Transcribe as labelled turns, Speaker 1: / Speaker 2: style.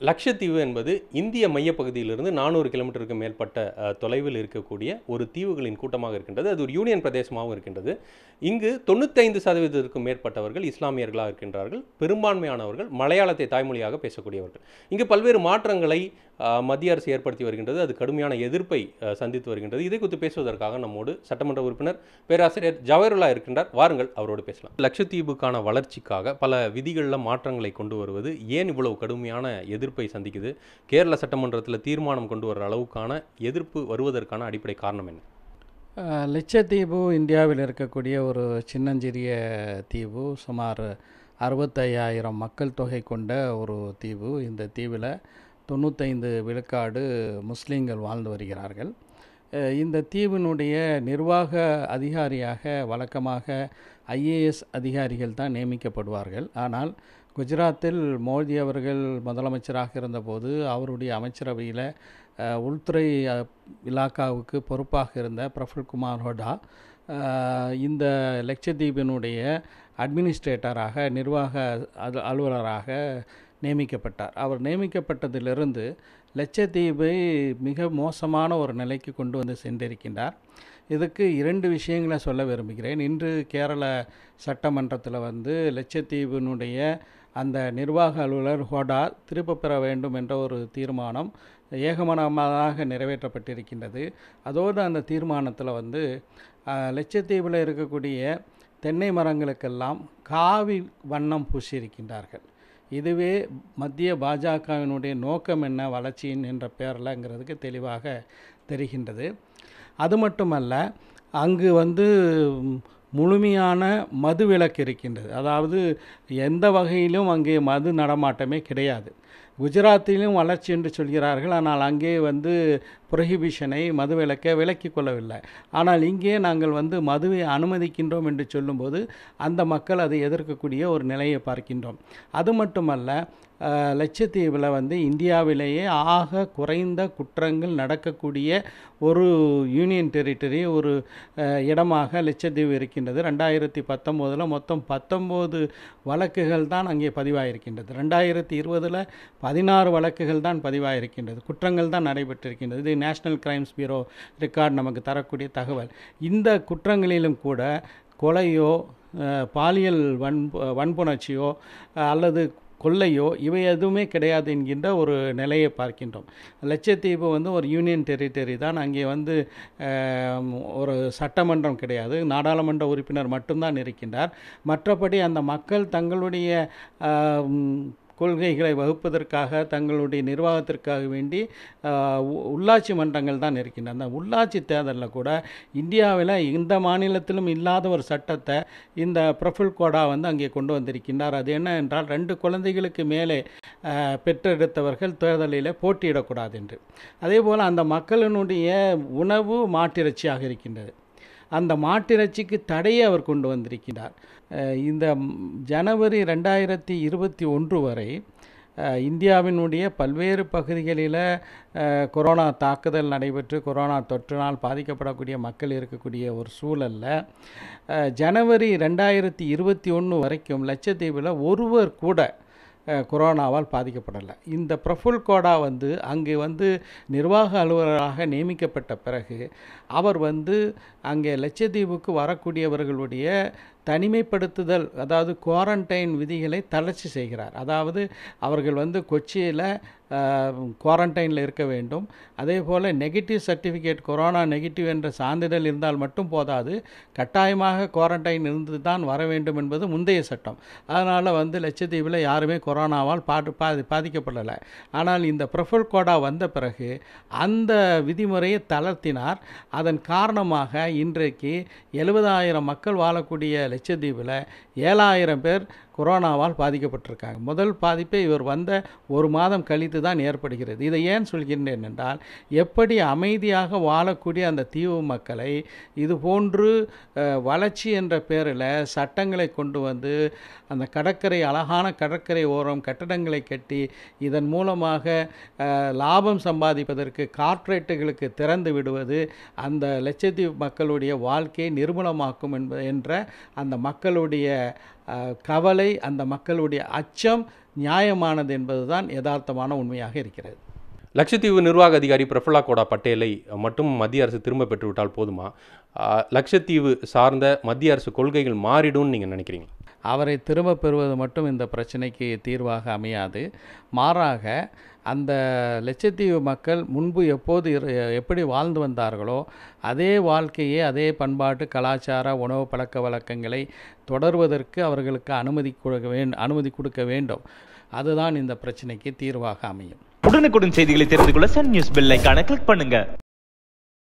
Speaker 1: லட்சத்தீவு என்பது இந்திய மையப்பகுதியிலிருந்து நானூறு கிலோமீட்டருக்கு மேற்பட்ட அஹ், தொலைவில் இருக்கக்கூடிய ஒரு தீவுகளின் கூட்டமாக இருக்கின்றது அது ஒரு யூனியன் பிரதேசமாகவும் இருக்கின்றது இங்கு தொண்ணூத்தைந்து சதவீதத்திற்கும் மேற்பட்டவர்கள் இஸ்லாமியர்களாக இருக்கின்றார்கள் பெரும்பான்மையானவர்கள் மலையாளத்தை தாய்மொழியாக பேசக்கூடியவர்கள் இங்கு பல்வேறு மாற்றங்களை அஹ், மத்திய அரசு ஏற்படுத்தி வருகின்றது அது கடுமையான எதிர்ப்பை அஹ், சந்தித்து வருகின்றது இதை குறித்து பேசுவதற்காக நம்மோடு சட்டமன்ற உறுப்பினர் பேராசிரியர் ஜவஹர்லா இருக்கின்றார் வாருங்கள் அவரோடு பேசலாம் லட்சத்தீவுக்கான வளர்ச்சிக்காக பல விதிகளில் மாற்றங்களை கொண்டு வருவது ஏன் இவ்வளவு கடுமையான எதிர்ப்பை சந்திக்குது கேரள சட்டமன்றத்தில் தீர்மானம் கொண்டு வர அளவுக்கான எதிர்ப்பு வருவதற்கான அடிப்படை காரணம் என்ன
Speaker 2: அஹ், லட்சத்தீவு இந்தியாவில் இருக்கக்கூடிய ஒரு சின்னஞ்சிறிய தீவு சுமார் அறுபத்தையாயிரம் மக்கள் தொகை கொண்ட ஒரு தீவு இந்த தீவில் தொண்ணூத்தைந்து விழுக்காடு முஸ்லீம்கள் வாழ்ந்து வருகிறார்கள் அஹ், இந்த தீவினுடைய நிர்வாக அதிகாரியாக வழக்கமாக ஐஏஎஸ் அதிகாரிகள் தான் நியமிக்கப்படுவார்கள் ஆனால் குஜராத்தில் மோடி அவர்கள் முதலமைச்சராக இருந்தபோது அவருடைய அமைச்சரவையில் அஹ், உள்துறை அஹ், இலாக்காவுக்கு பொறுப்பாக இருந்த பிரஃபுல் குமார் ஹோடா அஹ், இந்த லட்சத்தீபினுடைய அட்மினிஸ்ட்ரேட்டராக நிர்வாக அது அலுவலராக நியமிக்கப்பட்டார் அவர் நியமிக்கப்பட்டதிலிருந்து லட்சத்தீவை மிக மோசமான ஒரு நிலைக்கு கொண்டு வந்து சென்றிருக்கின்றார் இதுக்கு இரண்டு விஷயங்களை சொல்ல விரும்புகிறேன் இன்று கேரள சட்டமன்றத்தில் வந்து லட்சத்தீவினுடைய அந்த நிர்வாக அலுவலர் ஹோடா திரும்ப பெற வேண்டும் என்ற ஒரு தீர்மானம் ஏகமனமாக நிறைவேற்றப்பட்டிருக்கின்றது அதோடு அந்த தீர்மானத்தில் வந்து அஹ், லட்சத்தீவில் இருக்கக்கூடிய தென்னை மரங்களுக்கெல்லாம் காவி வண்ணம் பூசியிருக்கின்றார்கள் இதுவே மத்திய பாஜகவினுடைய நோக்கம் என்ன வளர்ச்சியின் என்ற பெயரில்ங்கிறதுக்கு தெளிவாக தெரிகின்றது அது மட்டுமல்ல அங்கு வந்து ம், முழுமையான மது விலக்கு இருக்கின்றது அதாவது எந்த வகையிலும் அங்கே மது நடமாட்டமே கிடையாது குஜராத்திலும் வளர்ச்சி என்று சொல்கிறார்கள் ஆனால் அங்கே வந்து புரஹிபிஷனை மது விலக்கை விலக்கி கொள்ளவில்லை ஆனால் இங்கே நாங்கள் வந்து மதுவை அனுமதிக்கின்றோம் என்று சொல்லும்போது அந்த மக்கள் அதை எதிர்க்கக்கூடிய ஒரு நிலையை பார்க்கின்றோம் அது மட்டுமல்ல அஹ், லட்சத்தீவில் வந்து இந்தியாவிலேயே ஆக குறைந்த குற்றங்கள் நடக்கக்கூடிய ஒரு யூனியன் டெரிட்டரி ஒரு அஹ், இடமாக லட்சத்தீவு இருக்கின்றது ரெண்டாயிரத்தி பத்தொம்போதில் மொத்தம் பத்தொம்போது வழக்குகள் தான் அங்கே பதிவாயிருக்கின்றது ரெண்டாயிரத்தி இருபதில் பதினாறு வழக்குகள் தான் பதிவாயிருக்கின்றது குற்றங்கள் தான் நடைபெற்றிருக்கின்றது இது நேஷனல் கிரைம்ஸ் பியூரோ ரெக்கார்ட் நமக்கு தரக்கூடிய தகவல் இந்த குற்றங்களிலும் கூட கொலையோ அஹ், பாலியல் வன் வன்புணர்ச்சியோ அஹ், அல்லது கொள்ளையோ இவை எதுவுமே கிடையாது என்கின்ற ஒரு நிலையை பார்க்கின்றோம் லட்சத்தீவு வந்து ஒரு யூனியன் டெரிட்டரி தான் அங்கே வந்து அஹ், ஒரு சட்டமன்றம் கிடையாது நாடாளுமன்ற உறுப்பினர் மட்டும்தான் இருக்கின்றார் மற்றபடி அந்த மக்கள் தங்களுடைய அஹ், ம், கொள்கைகளை வகுப்பதற்காக தங்களுடைய நிர்வாகத்திற்காக வேண்டி ஆஹ், உ- உள்ளாட்சி மன்றங்கள் தான் இருக்கின்றன அந்த உள்ளாட்சி தேர்தலில் கூட இந்தியாவில் எந்த மாநிலத்திலும் இல்லாத ஒரு சட்டத்தை இந்த பிரஃபுல் கோடா வந்து அங்கே கொண்டு வந்திருக்கின்றார் அது என்ன என்றால் ரெண்டு குழந்தைகளுக்கு மேலே ஆஹ், பெற்றெடுத்தவர்கள் தேர்தலில் போட்டியிடக்கூடாது என்று அதே போல் அந்த மக்களினுடைய உணவு மாட்டிறைச்சியாக இருக்கின்றது அந்த மாட்டிறைச்சிக்கு தடையை அவர் கொண்டு வந்திருக்கிறார் அஹ் இந்த ம், ஜனவரி ரெண்டாயிரத்தி இருபத்தி ஒன்று வரை அஹ், இந்தியாவினுடைய பல்வேறு பகுதிகளில் அஹ், கொரோனா தாக்குதல் நடைபெற்று கொரோனா தொற்றினால் பாதிக்கப்படக்கூடிய மக்கள் இருக்கக்கூடிய ஒரு சூழலில் அஹ், ஜனவரி ரெண்டாயிரத்தி இருபத்தி ஒன்று வரைக்கும் லட்சத்தீவில் ஒருவர் கூட அஹ், கொரோனாவால் பாதிக்கப்படலை இந்த பிரஃபுல் கோடா வந்து அங்கே வந்து நிர்வாக அலுவலராக நியமிக்கப்பட்ட பிறகு அவர் வந்து அங்கே லட்சத்தீவுக்கு வரக்கூடியவர்களுடைய தனிமைப்படுத்துதல் அதாவது குவாரண்டைன் விதிகளை தளர்ச்சி செய்கிறார் அதாவது அவர்கள் வந்து கொச்சியில் குவாரண்டைனில் இருக்க வேண்டும் அதே போல் நெகட்டிவ் சர்டிஃபிகேட் கொரோனா நெகட்டிவ் என்ற சான்றிதழ் இருந்தால் மட்டும் போதாது கட்டாயமாக குவாரண்டைன் இருந்து தான் வர வேண்டும் என்பது முந்தைய சட்டம் அதனால் வந்து லட்சத்தீவில் யாருமே கொரோனாவால் பாடு பாதி பாதிக்கப்படலை ஆனால் இந்த பிரஃபுல் கோடா வந்த பிறகு அந்த விதிமுறையை தளர்த்தினார் அதன் காரணமாக இன்றைக்கு எழுபதாயிரம் மக்கள் வாழக்கூடிய லட்சத்தீவில் ஏழாயிரம் பேர் கொரோனாவால் பாதிக்கப்பட்டிருக்காங்க முதல் பாதிப்பை இவர் வந்த ஒரு மாதம் கழித்து தான் ஏற்படுகிறது இதை ஏன் சொல்கின்றேன் என்றால் எப்படி அமைதியாக வாழக்கூடிய அந்த தீவு மக்களை இது போன்று அஹ், வளர்ச்சி என்ற பேரில் சட்டங்களை கொண்டு வந்து அந்த கடற்கரை அழகான கடற்கரை ஓரம் கட்டடங்களை கட்டி இதன் மூலமாக அஹ், லாபம் சம்பாதிப்பதற்கு கார்ப்பரேட்டுகளுக்கு திறந்து விடுவது அந்த லட்சத்தீவு மக்களுடைய வாழ்க்கையை நிர்மூலமாக்கும் என்ப என்ற அந்த மக்களுடைய அஹ், கவலை அந்த மக்களுடைய அச்சம் நியாயமானது என்பதுதான் யதார்த்தமான உண்மையாக இருக்கிறது
Speaker 1: லட்சத்தீவு நிர்வாக அதிகாரி பிரஃபுல்லா கோடா பட்டேலை மட்டும் மத்திய அரசு திரும்ப பெற்றுவிட்டால் போதுமா ஆஹ், லட்சத்தீவு சார்ந்த மத்திய அரசு கொள்கைகள் மாறிடும்னு நீங்கள் நினைக்கிறீங்களா
Speaker 2: அவரை திரும்ப பெறுவது மட்டும் இந்த பிரச்சனைக்கு தீர்வாக அமையாது மாறாக அந்த லட்சத்தீவு மக்கள் முன்பு எப்போது இரு- எப்படி வாழ்ந்து வந்தார்களோ அதே வாழ்க்கையை அதே பண்பாட்டு கலாச்சார உணவு பழக்க வழக்கங்களை தொடர்வதற்கு அவர்களுக்கு அனுமதி கொடுக்க வேண்டும் அனுமதி கொடுக்க வேண்டும் அதுதான் இந்த பிரச்சனைக்கு தீர்வாக அமையும்
Speaker 3: உடனுக்குடன் செய்திகளை தெரிந்து கொள்ள சன் நியூஸ் பெல் ஐகானை கிளிக் பண்ணுங்க